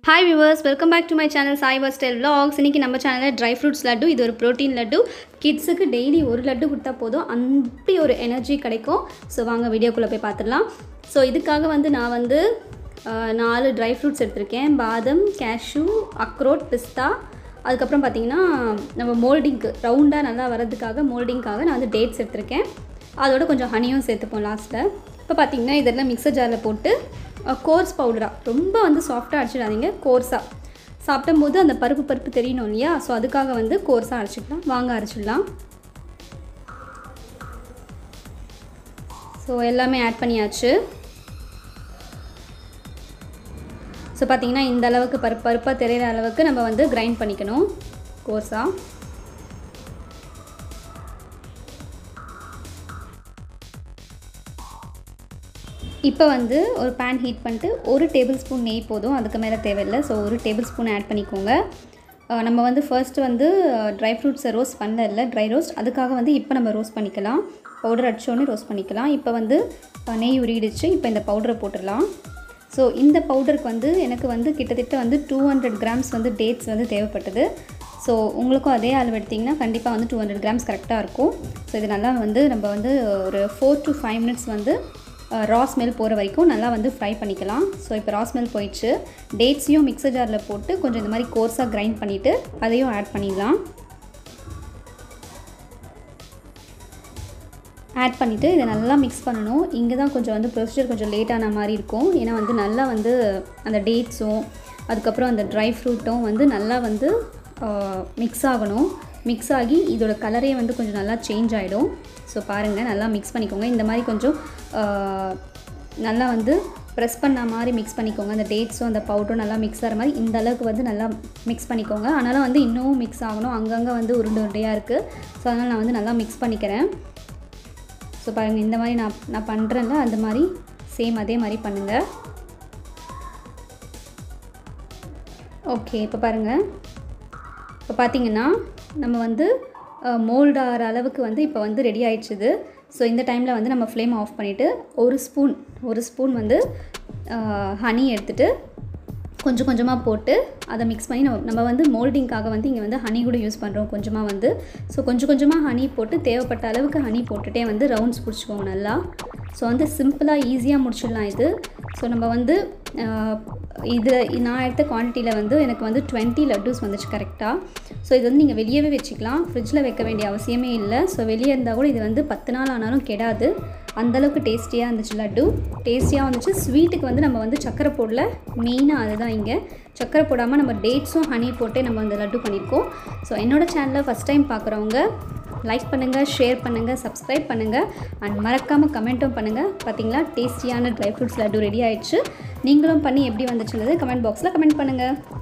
hi viewers welcome back to my channel Sai style vlogs இன்னைக்கு நம்ம சேனலில் ட்ரை ஃப்ரூட்ஸ் லட்டு இது ஒரு ப்ரோட்டீன் லட்டு கிட்ஸுக்கு டெய்லி ஒரு லட்டு கொடுத்தா போதும் அப்படி ஒரு எனர்ஜி கிடைக்கும் ஸோ வாங்க வீடியோக்குள்ளே போய் பார்த்துடலாம் ஸோ இதுக்காக வந்து நான் வந்து அஹ், நாலு ட்ரை ஃப்ரூட்ஸ் எடுத்திருக்கேன் பாதம் கேஷ்யூ அக்ரோட் பிஸ்தா அதுக்கப்புறம் பார்த்தீங்கன்னா நம்ம மோல்டிங்க்கு ரவுண்டாக நல்லா வரதுக்காக மோல்டிங்க்காக நான் வந்து டேட்ஸ் எடுத்திருக்கேன் அதோட கொஞ்சம் ஹனியும் சேர்த்துப்போம் லாஸ்ட்டில் இப்போ பார்த்தீங்கன்னா இதெல்லாம் மிக்சர் ஜாரில் போட்டு கோர்ஸ் பவுடராக ரொம்ப வந்து சாஃப்டாக அடிச்சிடாதீங்க கோர்ஸாக சாப்பிடும்போது அந்த பருப்பு பருப்பு தெரியணும் இல்லையா ஸோ அதுக்காக வந்து கோர்ஸாக அரைச்சிக்கலாம் வாங்க அரைச்சிடலாம் ஸோ எல்லாமே ஆட் பண்ணியாச்சு ஸோ பார்த்தீங்கன்னா இந்த அளவுக்கு பருப்பு பருப்பாக தெரியிற அளவுக்கு நம்ம வந்து கிரைண்ட் பண்ணிக்கணும் கோர்ஸாக இப்போ வந்து ஒரு பேன் ஹீட் பண்ணிட்டு ஒரு டேபிள் ஸ்பூன் நெய் போதும் அதுக்கு மேலே தேவையில்லை ஸோ ஒரு டேபிள் ஸ்பூன் ஆட் பண்ணிக்கோங்க அஹ் நம்ம வந்து ஃபர்ஸ்ட் வந்து ட்ரை ஃப்ரூட்ஸை ரோஸ்ட் பண்ணல இல்லை ட்ரை ரோஸ்ட் அதுக்காக வந்து இப்போ நம்ம ரோஸ்ட் பண்ணிக்கலாம் பவுடர் அடிச்சோடனே ரோஸ்ட் பண்ணிக்கலாம் இப்போ வந்து அஹ் நெய் உருகிடுச்சு இப்போ இந்த பவுடரை போட்டுடலாம் ஸோ இந்த பவுடருக்கு வந்து எனக்கு வந்து கிட்டத்தட்ட வந்து டூ ஹண்ட்ரட் கிராம்ஸ் வந்து டேட்ஸ் வந்து தேவைப்பட்டது ஸோ உங்களுக்கும் அதே அளவு எடுத்திங்கன்னா கண்டிப்பாக வந்து டூ ஹண்ட்ரட் கிராம்ஸ் கரெக்டாக இருக்கும் ஸோ இது நல்லா வந்து நம்ம வந்து ஒரு ஃபோர் டு ஃபைவ் மினிட்ஸ் வந்து ரா ஸ்மெல் போகிற வரைக்கும் நல்லா வந்து ஃப்ரை பண்ணிக்கலாம் ஸோ இப்போ ரா ஸ்மெல் போயிடுச்சு டேட்ஸையும் மிக்சர் ஜாரில் போட்டு கொஞ்சம் இந்த மாதிரி கோர்ஸாக கிரைண்ட் பண்ணிவிட்டு அதையும் ஆட் பண்ணிடலாம் ஆட் பண்ணிவிட்டு இதை நல்லா மிக்ஸ் பண்ணணும் இங்கே தான் கொஞ்சம் வந்து ப்ரொசீஜர் கொஞ்சம் லேட்டான மாதிரி இருக்கும் ஏன்னா வந்து நல்லா வந்து அந்த டேட்ஸும் அதுக்கப்புறம் அந்த ட்ரை ஃப்ரூட்டும் வந்து நல்லா வந்து மிக்ஸ் ஆகணும் மிக்ஸ் ஆகி இதோட கலரே வந்து கொஞ்சம் நல்லா சேஞ்ச் ஆகிடும் ஸோ பாருங்கள் நல்லா மிக்ஸ் பண்ணிக்கோங்க இந்த மாதிரி கொஞ்சம் ஆஹ், நல்லா வந்து ப்ரெஸ் பண்ண மாதிரி மிக்ஸ் பண்ணிக்கோங்க அந்த டேட்ஸும் அந்த பவுடரும் நல்லா மிக்ஸ் ஆகிற மாதிரி இந்த அளவுக்கு வந்து நல்லா மிக்ஸ் பண்ணிக்கோங்க அதனால் வந்து இன்னமும் மிக்ஸ் ஆகணும் அங்கங்கே வந்து உருண்டை உருண்டையாக இருக்குது ஸோ அதனால் நான் வந்து நல்லா மிக்ஸ் பண்ணிக்கிறேன் ஸோ பாருங்கள் இந்த மாதிரி நான் நான் பண்ணுறேன்ல அந்த மாதிரி சேம் அதே மாதிரி பண்ணுங்கள் ஓகே இப்போ பாருங்கள் இப்போ பார்த்தீங்கன்னா நம்ம வந்து மோல்ட் ஆகிற அளவுக்கு வந்து இப்போ வந்து ரெடி ஆயிடுச்சுது ஸோ இந்த டைமில் வந்து நம்ம ஃப்ளேம் ஆஃப் பண்ணிவிட்டு ஒரு ஸ்பூன் ஒரு ஸ்பூன் வந்து ஹனி எடுத்துகிட்டு கொஞ்சம் கொஞ்சமாக போட்டு அதை மிக்ஸ் பண்ணி நம்ம நம்ம வந்து மோல்டிங்காக வந்து இங்கே வந்து ஹனி கூட யூஸ் பண்ணுறோம் கொஞ்சமாக வந்து ஸோ கொஞ்சம் கொஞ்சமாக ஹனி போட்டு தேவைப்பட்ட அளவுக்கு ஹனி போட்டுகிட்டே வந்து ரவுண்ட்ஸ் பிடிச்சிக்கோங்க நல்லா ஸோ வந்து சிம்பிளாக ஈஸியாக முடிச்சிடலாம் இது ஸோ நம்ம வந்து இது நான் எடுத்த குவான்டிட்டியில் வந்து எனக்கு வந்து டுவெண்ட்டி லட்டூஸ் வந்துச்சு கரெக்டாக ஸோ இது வந்து நீங்கள் வெளியவே வச்சுக்கலாம் ஃப்ரிட்ஜில் வைக்க வேண்டிய அவசியமே இல்லை ஸோ வெளியே இருந்தால் கூட இது வந்து பத்து நாள் ஆனாலும் கெடாது அந்தளவுக்கு டேஸ்டியாக இருந்துச்சு லட்டு டேஸ்டியாக வந்துச்சு ஸ்வீட்டுக்கு வந்து நம்ம வந்து சக்கரை போடல மெயினாக அதுதான் இங்கே சக்கரை போடாமல் நம்ம டேட்ஸும் ஹனி போட்டே நம்ம அந்த லட்டு பண்ணியிருக்கோம் ஸோ என்னோட சேனலை ஃபஸ்ட் டைம் பார்க்குறவங்க லைக் பண்ணுங்கள் ஷேர் பண்ணுங்கள் சப்ஸ்கிரைப் பண்ணுங்கள் அண்ட் மறக்காமல் கமெண்ட்டும் பண்ணுங்கள் பார்த்தீங்களா டேஸ்டியான ட்ரை ஃப்ரூட்ஸ் லட்டு ரெடி ஆயிடுச்சு நீங்களும் பண்ணி எப்படி வந்துச்சுன்றது கமெண்ட் பாக்ஸில் கமெண்ட் பண்ணுங்கள்